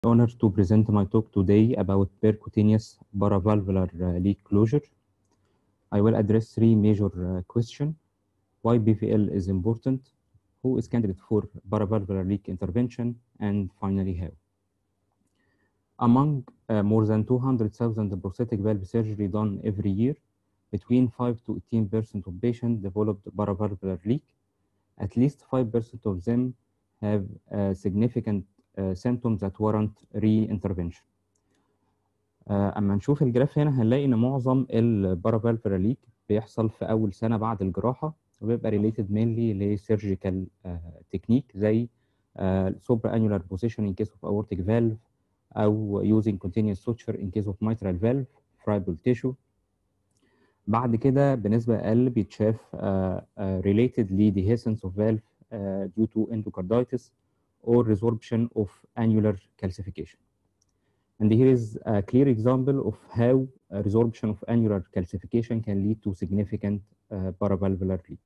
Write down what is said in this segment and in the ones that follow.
honored to present my talk today about percutaneous paravalvular uh, leak closure. I will address three major uh, questions. Why BVL is important, who is candidate for paravalvular leak intervention, and finally how. Among uh, more than 200,000 prosthetic valve surgery done every year, between 5 to 18% of patients developed paravalvular leak. At least 5% of them have uh, significant uh, symptoms that warrant re-intervention. Uh, اما نشوف الجراف هنا هنلاقي ان معظم البارافالفر ليك بيحصل في اول سنه بعد الجراحه وبيبقى related mainly لسيرجيكال تكنيك زي سوبر انيولار بوزيشن in case of aortic valve او using continuous suture in case of mitral valve fibril tissue بعد كده بنسبه اقل بيتشاف uh, uh, related ل dehiscence of valve uh, due to endocarditis or resorption of annular calcification. And here is a clear example of how a resorption of annular calcification can lead to significant uh, paravalvular leak.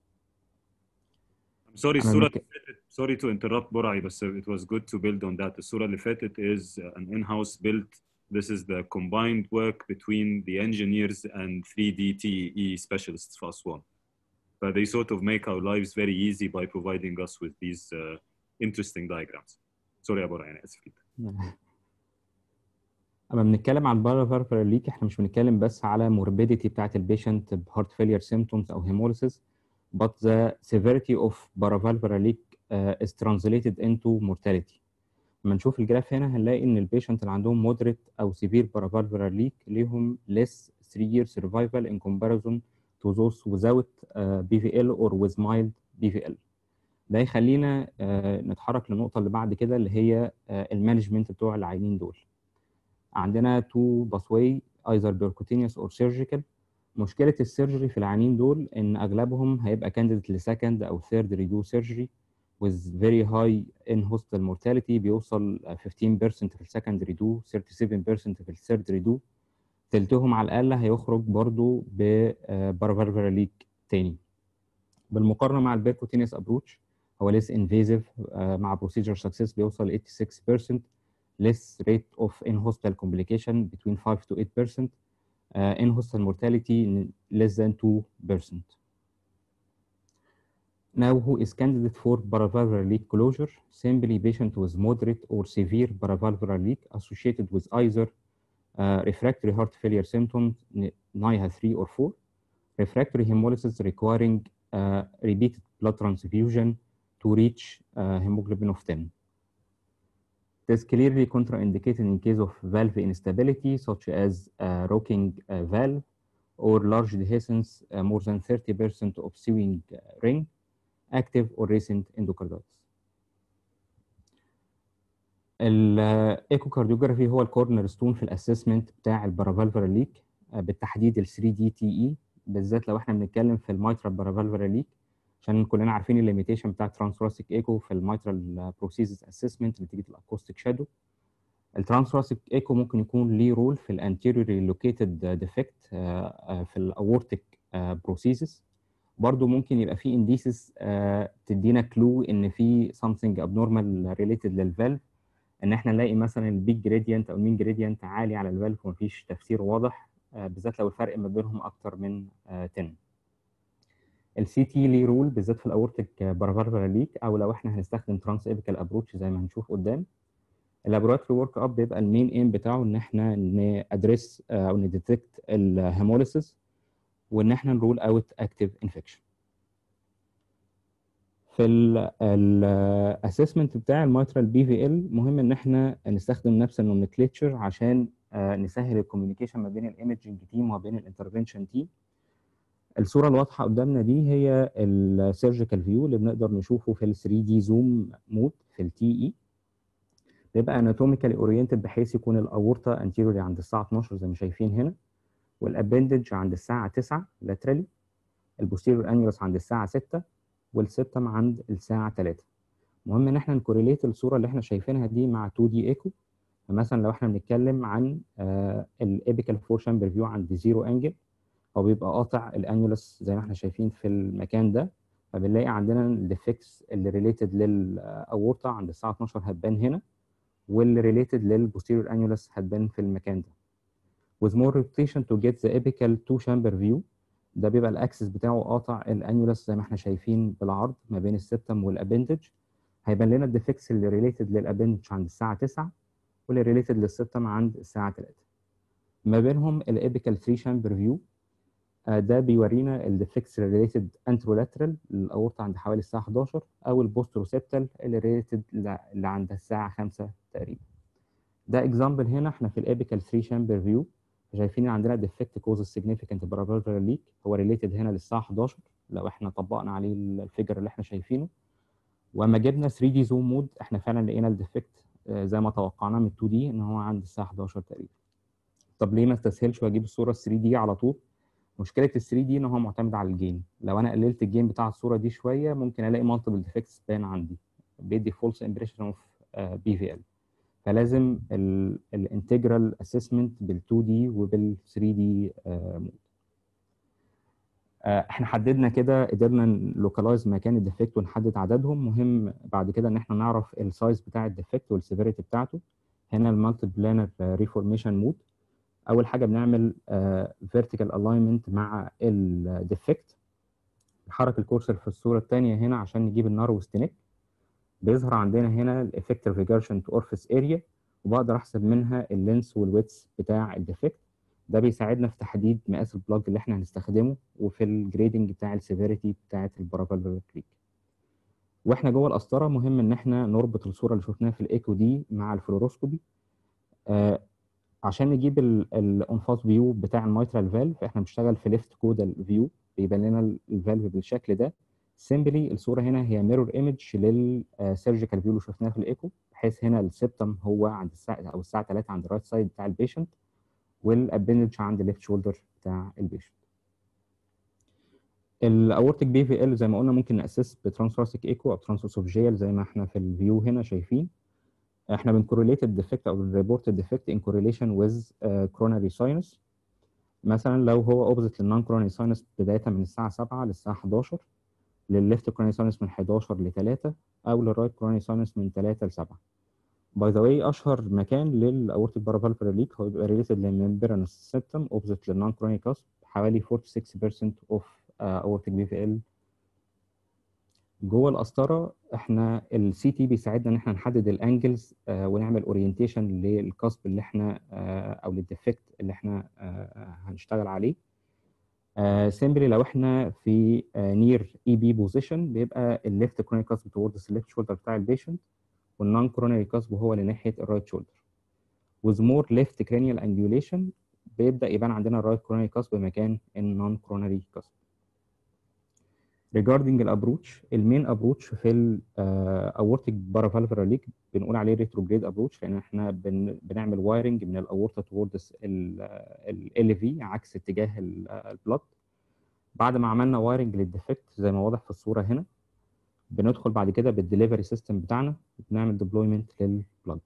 I'm sorry أنا الصورة بك- اللي فاتت sorry to interrupt برعي بس it was good to build on that الصورة اللي فاتت is an in-house built this is the combined work between the engineers and 3D TE specialists في أسوان but they sort of make our lives very easy by providing us with these uh, interesting diagrams sorry يا برعي أنا آسف جدا اما بنتكلم عن paravalvular leak احنا مش بنتكلم بس على morbidity بتاعت البيشنت بهارت failure symptoms او hemolysis but the severity of paravalvular leak uh, is translated into mortality. لما نشوف الجراف هنا هنلاقي ان البيشنت اللي عندهم moderate او severe paravalvular leak ليهم less 3 year survival in comparison to those without uh, BVL or with mild BVL. ده يخلينا uh, نتحرك للنقطة اللي بعد كده اللي هي uh, المانجمنت بتوع العينين دول. عندنا تو باثواي ايذر بيركوتينيوس اور سيرجيكال مشكله السيرجري في العيانين دول ان اغلبهم هيبقى كانديديت لسكند او ثيرد ريدو سيرجري with very high in hospital mortality بيوصل 15% في السكند ريدو 37% في الثيرد ريدو تلتهم على الاقل هيخرج برضو ببارفالفر ليك تاني بالمقارنه مع البيركوتينيوس ابروتش هو ليس انفيزيف مع بروسيجر سكسس بيوصل 86% less rate of in-hospital complication between 5 to 8 percent, uh, in-hospital mortality less than 2 percent. Now, who is candidate for paravalvular leak closure? Simply patient with moderate or severe paravalvular leak associated with either uh, refractory heart failure symptoms, NIHA 3 or 4, refractory hemolysis requiring uh, repeated blood transfusion to reach uh, hemoglobin of 10. It is clearly contraindicated in case of valve instability, such as uh, rocking uh, valve or large dehiscence, uh, more than 30% of sewing uh, ring, active or recent endocarditis. الايكوكارديوجرافي هو الكورنر ستون في الاسسمنت بتاع البارافالفر ليك بالتحديد ال 3 دي تي اي بالذات لو احنا بنتكلم في الميترال بارافالفر ليك عشان كلنا عارفين الليميتيشن بتاع ترانسوراسيك ايكو في الميترال بروسيسز اسسمنت نتيجه الاكوستيك شادو الترانسوراسيك ايكو ممكن يكون ليه رول في الانتيريور لوكيتد ديفكت في الاورتيك بروسيسز برضه ممكن يبقى في انديسز تدينا كلو ان في something abnormal related للفالف ان احنا نلاقي مثلا البيج جريدينت او المين جريدينت عالي على الفالف ومفيش تفسير واضح آه، بالذات لو الفرق ما بينهم اكتر من آه، 10 السي تي ليه رول بالذات في الاورتيك بارافالفر ليك او لو احنا هنستخدم ترانس ايبيكال ابروتش زي ما هنشوف قدام اللابوراتوري ورك اب بيبقى المين ايم بتاعه ان احنا نادريس او نديتكت الهيموليسيس وان احنا نرول اوت اكتيف انفكشن في الاسسمنت بتاع الميترال بي في ال مهم ان احنا نستخدم نفس النومنكليتشر عشان آه، نسهل الكوميونيكيشن ما بين الايمجنج تيم وما بين الانترفنشن تيم الصوره الواضحه قدامنا دي هي السيرجيكال فيو اللي بنقدر نشوفه في ال 3 دي زوم مود في التي اي بيبقى اناتوميكالي اورينتد بحيث يكون الاورطه انتيريوري عند الساعه 12 زي ما شايفين هنا والابندج عند الساعه 9 لاترالي البوستيريور انيولس عند الساعه 6 والسبتم عند الساعه 3 مهم ان احنا نكوريليت الصوره اللي احنا شايفينها دي مع 2 دي ايكو فمثلا لو احنا بنتكلم عن الابيكال فور شامبر فيو عند زيرو انجل هو بيبقى قاطع الانيولس زي ما احنا شايفين في المكان ده فبنلاقي عندنا الديفكتس اللي ريليتد للاورطه عند الساعه 12 هتبان هنا واللي ريليتد للبوستيريور انيولس هتبان في المكان ده with more rotation to get the apical two chamber view ده بيبقى الاكسس بتاعه قاطع الانيولس زي ما احنا شايفين بالعرض ما بين السبتم والابندج هيبان لنا الديفكتس اللي ريليتد للابندج عند الساعه 9 واللي ريليتد للسبتم عند الساعه 3 ما بينهم الابيكال 3 شامبر فيو ده بيورينا الديفكتس ريليتد انترولاترال للاورطه عند حوالي الساعه 11 او البوستروسيبتال اللي ريليتد اللي عند الساعه 5 تقريبا ده اكزامبل هنا احنا في الابيكال 3 شامبر فيو شايفين عندنا ديفكت كوز سيجنيفيكانت بارافالفر ليك هو ريليتد هنا للساعه 11 لو احنا طبقنا عليه الفيجر اللي احنا شايفينه واما جبنا 3 دي زوم مود احنا فعلا لقينا الديفكت زي ما توقعناه من 2 دي ان هو عند الساعه 11 تقريبا طب ليه ما استسهلش واجيب الصوره 3 دي على طول مشكله ال 3 دي ان هو معتمد علي الجين لو انا قللت الجين بتاع الصوره دي شويه ممكن الاقي مالتيبل ديفكتس بان عندي بيدي فولس امبريشن اوف بي في ال فلازم الانتجرال اسسمنت بال 2 دي وبال 3 دي مود احنا حددنا كده قدرنا نلوكلايز مكان الديفكت ونحدد عددهم مهم بعد كده ان احنا نعرف السايز بتاع الديفكت والسيفيريتي بتاعته هنا المالتي بلانر ريفورميشن مود اول حاجه بنعمل فيرتيكال uh, الاينمنت مع الديفكت نحرك الكورسر في الصوره الثانيه هنا عشان نجيب النارو ستينيك بيظهر عندنا هنا الافكتيف ريجرشن تو اورفيس اريا وبقدر احسب منها اللينس والويتس بتاع الديفكت ده بيساعدنا في تحديد مقاس البلاج اللي احنا هنستخدمه وفي الجريدنج بتاع السيفيريتي بتاعه البارافالفر كليك واحنا جوه القسطره مهم ان احنا نربط الصوره اللي شفناها في الايكو دي مع الفلوروسكوبي آه عشان نجيب الانفاس فيو بتاع الميترال فالف احنا بنشتغل في ليفت كودال فيو بيبان لنا الفالف بالشكل ده سيمبلي الصوره هنا هي ميرور ايمج للسيرجيكال فيو اللي شفناها في الايكو بحيث هنا السبتم هو عند الساعه او الساعه 3 عند الرايت سايد بتاع البيشنت والابندج عند الليفت شولدر بتاع البيشنت الاورتيك بي في ال زي ما قلنا ممكن ناسس بترانسراسيك ايكو او ترانسوسوفجيال زي ما احنا في الفيو هنا شايفين احنا بنكورليت الديفكت او الريبورت الديفكت ان كورليشن ويز كروناري ساينس مثلا لو هو اوبزيت للنون كروناري ساينس بدايه من الساعه 7 للساعه 11 للليفت كروناري ساينس من 11 ل 3 او للرايت كروناري ساينس من 3 ل 7 باي ذا واي اشهر مكان للاورتيك بارافالفر ليك هو بيبقى ريليتد للممبرانس سيبتم اوبزيت للنون كروناري كاسب حوالي 46% اوف اورتيك بي في ال جوه القسطره احنا السي تي بيساعدنا ان احنا نحدد الانجلز آه ونعمل اورينتيشن للكاسب اللي احنا آه او للديفكت اللي احنا آه هنشتغل عليه سيمبلي لو احنا في نير اي بي بوزيشن بيبقى الليفت كرونري كاسب توردز الليفت شولدر بتاع البيشنت والنون كرونري كاسب هو لناحيه الرايت شولدر with more left cranial angulation بيبدا يبان عندنا الرايت كرونري كاسب مكان النون كرونري كاسب regarding الابروتش المين ابروتش في الاورتيك بارافالفر ليك بنقول عليه ريتروجريد ابروتش لان احنا بن بنعمل وايرنج من الاورتا توردز ال في عكس اتجاه البلد بعد ما عملنا وايرنج للديفكت زي ما واضح في الصوره هنا بندخل بعد كده بالدليفري سيستم بتاعنا بنعمل ديبلويمنت للبلد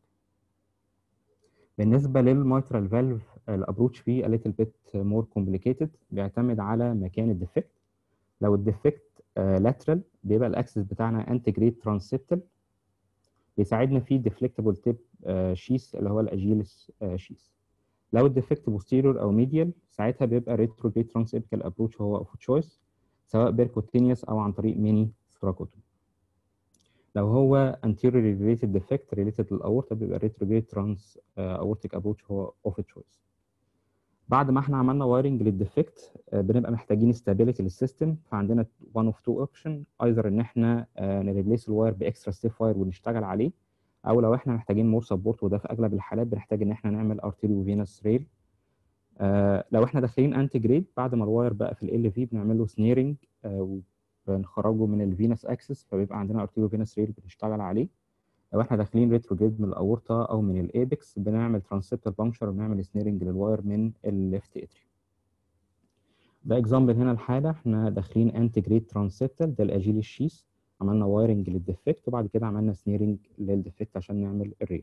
بالنسبه للميترال فالف الابروتش فيه a little bit more complicated بيعتمد على مكان الديفكت لو الديفكت لاترال بيبقى الاكسس بتاعنا انتي جريد ترانسبتال بيساعدنا في ديفليكتبل تيب شيس اللي هو الاجيلس شيس لو الديفكت بوستيريور او ميديال ساعتها بيبقى ريتروجريد ترانسبيكال ابروتش هو اوف تشويس سواء بيركوتينيوس او عن طريق ميني ستراكوتومي لو هو anterior related defect related للاورطه بيبقى retrograde trans aortic approach هو اوف تشويس بعد ما احنا عملنا وايرنج للديفكت بنبقى محتاجين استابيليتي للسيستم فعندنا one of two option either ان احنا نريبليس الواير باكسترا ستيف واير ونشتغل عليه او لو احنا محتاجين مور سبورت وده في اغلب الحالات بنحتاج ان احنا نعمل ارتيريو فينس ريل لو احنا داخلين انتي جريد بعد ما الواير بقى في ال في بنعمل له سنيرنج وبنخرجه من الفينس اكسس فبيبقى عندنا ارتيريو فينس ريل بنشتغل عليه لو احنا داخلين ريتروجريد من الاورطه او من الايبكس بنعمل ترانسبتال بانكشر وبنعمل سنيرنج للواير من الليفت اتريوم ده اكزامبل هنا الحاله احنا داخلين انتي جريد ترانسبتال ده الاجيل الشيس عملنا وايرنج للديفكت وبعد كده عملنا سنيرنج للديفكت عشان نعمل الريل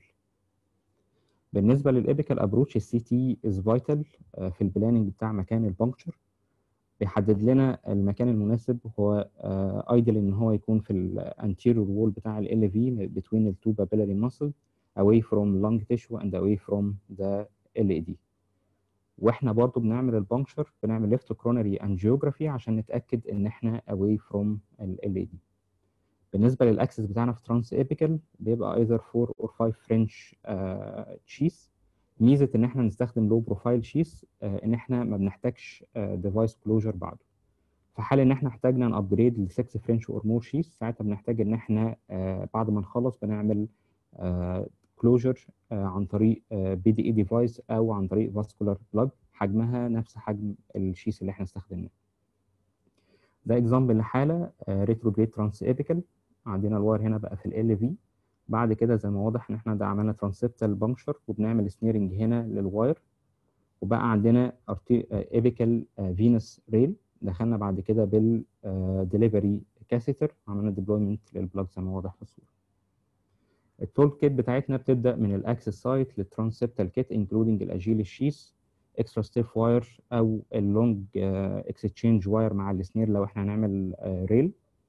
بالنسبه للابيكال ابروتش السي تي از فايتال في البلاننج بتاع مكان البانكشر بيحدد لنا المكان المناسب هو ايدل ان هو يكون في الانتيريور وول بتاع ال في بتوين التو بابيلاري ماسل away from lung tissue and away from the LED واحنا برضو بنعمل البنكشر بنعمل ليفت كرونري انجيوجرافي عشان نتاكد ان احنا away from ال LED بالنسبه للاكسس بتاعنا في ترانس ايبيكال بيبقى either 4 or 5 فرنش تشيس ميزه ان احنا نستخدم لو بروفايل شيس ان احنا ما بنحتاجش ديفايس كلوجر بعده في حال ان احنا احتاجنا نابجريد ل 6 فرنش اور مور شيس ساعتها بنحتاج ان احنا آه بعد ما نخلص بنعمل كلوجر آه عن طريق بي دي اي ديفايس او عن طريق فاسكولار بلاج حجمها نفس حجم الشيس اللي احنا استخدمناه ده اكزامبل لحاله ريتروجريد ترانس ايبيكال عندنا الواير هنا بقى في ال في بعد كده زي ما واضح ان احنا ده عملنا ترانسبتال بانكشر وبنعمل سنيرنج هنا للواير وبقى عندنا ايبيكال فينس ريل دخلنا بعد كده بالدليفري كاسيتر عملنا ديبلويمنت للبلاج زي ما واضح في الصوره التول كيت بتاعتنا بتبدا من الاكسس سايت للترانسبتال كيت انكلودنج الاجيل الشيس اكسترا ستيف واير او اللونج اكستشينج واير مع السنير لو احنا هنعمل ريل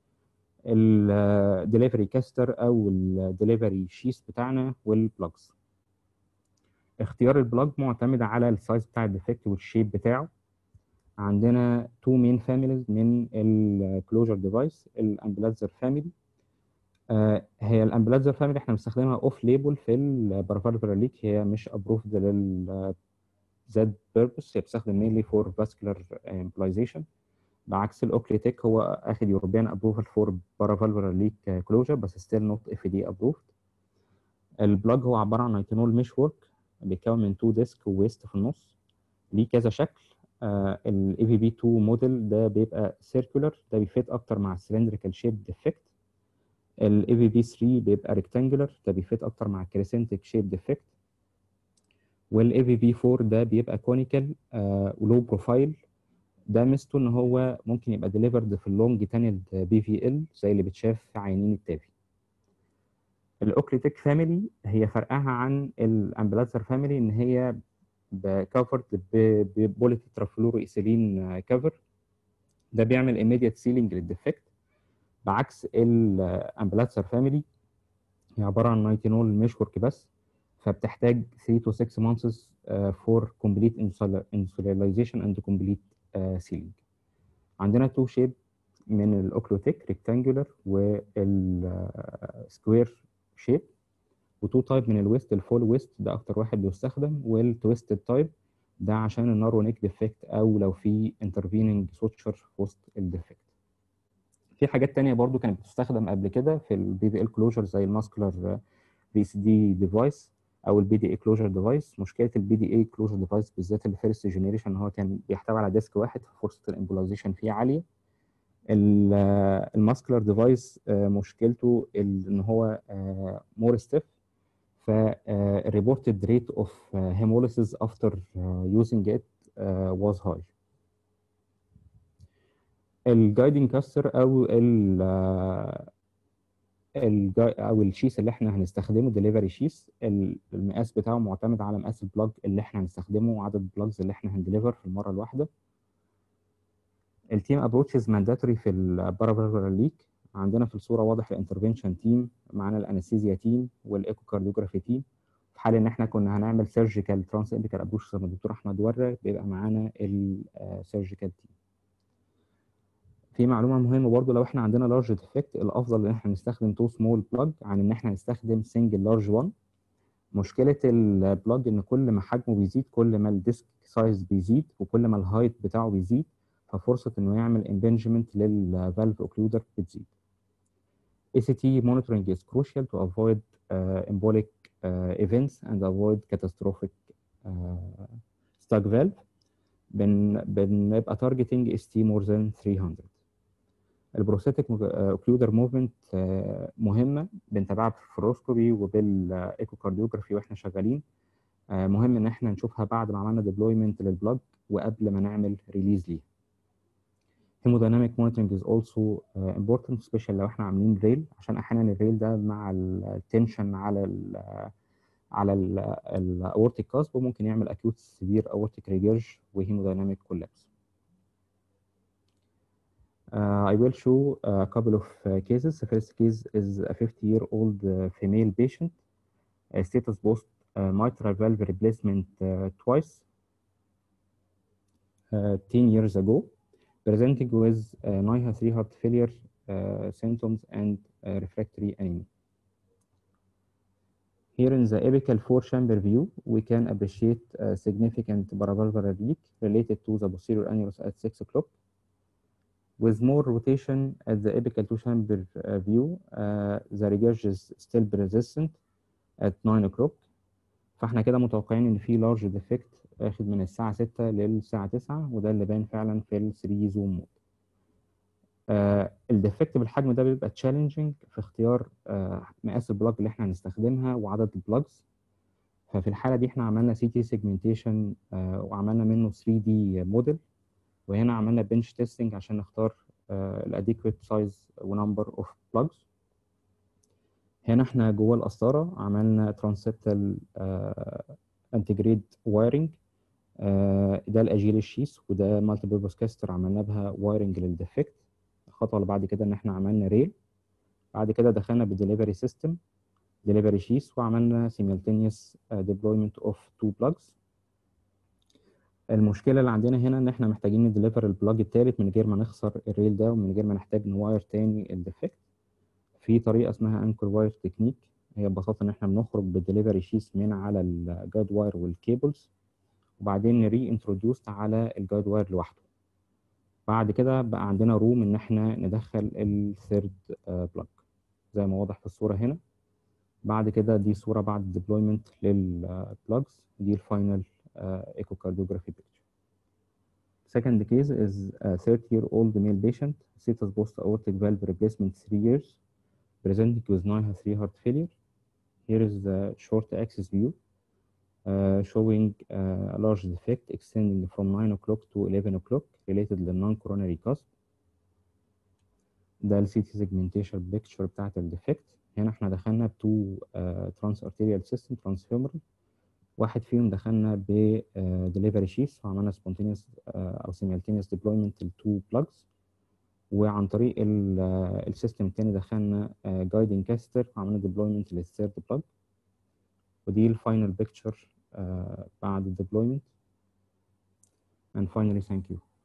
الدليفري كاستر او الدليفري شيس بتاعنا والبلاجز اختيار البلاج معتمد على السايز بتاع الديفكت والشيب بتاعه عندنا تو مين فاميليز من الكلوجر ديفايس الامبلاتزر فاميلي هي الامبلاتزر فاميلي احنا بنستخدمها اوف ليبل في البارافالفر ليك هي مش ابروفد لل زد بيربس هي بتستخدم مينلي فور فاسكولار امبلايزيشن بعكس الاوكليتيك هو اخد يوروبيان ابروفال فور بارافالفر ليك كلوجر بس ستيل نوت اف دي ابروفد البلاج هو عباره عن نيتينول مش ورك بيتكون من تو ديسك وويست في النص ليه كذا شكل الاي في بي 2 موديل ده بيبقى سيركولر ده بيفيت اكتر مع السلندريكال شيب ديفكت الاي في بي 3 بيبقى ريكتانجولر ده بيفيت اكتر مع الكريسنتيك شيب ديفكت والاي في بي 4 ده بيبقى كونيكال ولو بروفايل ده ميزته ان هو ممكن يبقى ديليفرد في اللونج تانيد بي في ال زي اللي بتشاف في عينين التافي الاوكليتيك فاميلي هي فرقها عن الامبلاتزر فاميلي ان هي كفرد ببولي ترافلورو ايثيلين كفر ده بيعمل immediate سيلينج للديفكت بعكس الامبلاتزر فاميلي هي عباره عن نايتينول مش ورك بس فبتحتاج 3 to 6 months uh, for complete insularization and complete uh, sealing عندنا تو شيب من الاوكلوتيك ريكتانجولار والسكوير شيب وتو تايب من الويست الفول ويست ده اكتر واحد بيستخدم والتويستد تايب ده عشان النارو نيك ديفكت او لو في انترفيننج سوتشر في وسط الديفكت في حاجات تانية برضو كانت بتستخدم قبل كده في البي في ال كلوجر زي الماسكولار في سي دي ديفايس او البي دي اي كلوجر ديفايس مشكله البي دي اي كلوجر ديفايس بالذات الفيرست جنريشن هو كان بيحتوي على ديسك واحد ففرصه الامبولايزيشن فيه عاليه الماسكولار ديفايس مشكلته ان هو مور ستيف ف reported rate of hemolysis after using it was high الجايدنج كاستر او ال او الشيس اللي احنا هنستخدمه ديليفري شيس المقاس بتاعه معتمد على مقاس البلاج اللي احنا هنستخدمه وعدد البلاجز اللي احنا هنديليفر في المره الواحده التيم ابروتشز مانداتوري في البارافيرال ليك عندنا في الصوره واضح الانترفنشن تيم معانا الانستيزيا تيم والايكو كارديوجرافي تيم في حال ان احنا كنا هنعمل سيرجيكال ترانس امبيكال ابروش زي ما الدكتور احمد ورى بيبقى معانا السيرجيكال تيم في معلومه مهمه برضو لو احنا عندنا لارج ديفكت الافضل ان احنا نستخدم تو سمول بلاج عن ان احنا نستخدم سنجل لارج وان مشكله البلاج ان كل ما حجمه بيزيد كل ما الديسك سايز بيزيد وكل ما الهايت بتاعه بيزيد ففرصه انه يعمل امبنجمنت للفالف اوكلودر بتزيد ACT monitoring is crucial to avoid uh, embolic uh, events and avoid catastrophic uh, stuck valve. بن بنبقى targeting ST more than 300. البروستاتيك اوكلودر موفمنت مهمه بنتابعها بالفلوروسكوبي وبالايكوكارديوجرافي واحنا شغالين مهم ان احنا نشوفها بعد ما عملنا ديبلويمنت للبلج وقبل ما نعمل ريليز ليه hemodynamic monitoring is also uh, important especially لو احنا عاملين ريل عشان احيانا الريل ده مع التنشن على ال على الاورتيك كاسب ممكن يعمل acute severe aortic regurg وهيمودynamic collapse. Uh, I will show a couple of uh, cases. The first case is a 50 year old uh, female patient uh, status post uh, mitral valve replacement uh, twice uh, 10 years ago, presenting with uh, NIHA 3 heart failure uh, symptoms and uh, refractory anemia. Here in the apical four-chamber view, we can appreciate a significant paravalvular leak related to the posterior annulus at 6 o'clock. With more rotation at the apical two-chamber uh, view, uh, the regurg is still persistent at 9 o'clock. فاحنا كده متوقعين ان في large defect واخد من الساعة 6 للساعة 9 وده اللي بان فعلا في ال 3 زوم مود. آه الديفكت بالحجم ده بيبقى تشالنجينج في اختيار آه مقاس البلاج اللي احنا هنستخدمها وعدد البلاجز ففي الحالة دي احنا عملنا سي تي سيجمنتيشن وعملنا منه 3 دي موديل وهنا عملنا بنش تيستنج عشان نختار الاديكويت سايز ونمبر اوف بلاجز هنا احنا جوه القسطرة عملنا ترانسبتال انتجريد وايرنج ده الاجيل الشيس وده مالتي بيربوس كاستر عملنا بها وايرنج للديفكت الخطوه اللي بعد كده ان احنا عملنا ريل بعد كده دخلنا بالدليفري سيستم دليفري شيس وعملنا simultaneous deployment of two plugs المشكله اللي عندنا هنا ان احنا محتاجين نديليفر البلاج الثالث من غير ما نخسر الريل ده ومن غير ما نحتاج نواير تاني الديفكت في طريقه اسمها انكر واير تكنيك هي ببساطه ان احنا بنخرج بالدليفري شيس من على الجاد واير والكيبلز وبعدين نري انتروديوست على الجايد واير لوحده بعد كده بقى عندنا روم ان احنا ندخل الثيرد بلاج زي ما واضح في الصوره هنا بعد كده دي صوره بعد الديبلويمنت للبلاجز دي الفاينل ايكوكارديوجرافي بيكتشر Second case is a 30-year-old male patient, status post-aortic valve replacement 3 years, presenting with NIHA 3 heart failure. Here is the short axis view. Uh, showing uh, a large defect extending from 9 o'clock to 11 o'clock related to non-coronary cusp. ده ال CT segmentation picture بتاعت الديفكت هنا احنا دخلنا بتو ترانس ارتيريال سيستم ترانسفيمرال واحد فيهم دخلنا ب ديليفري شيس وعملنا spontaneous uh, او simultaneous deployment للتو بلاجز وعن طريق السيستم التاني دخلنا جايدنج كاستر وعملنا deployment للثيرد بلاج ودي الفاينل بيكتشر بعد الديبلويمنت and finally thank you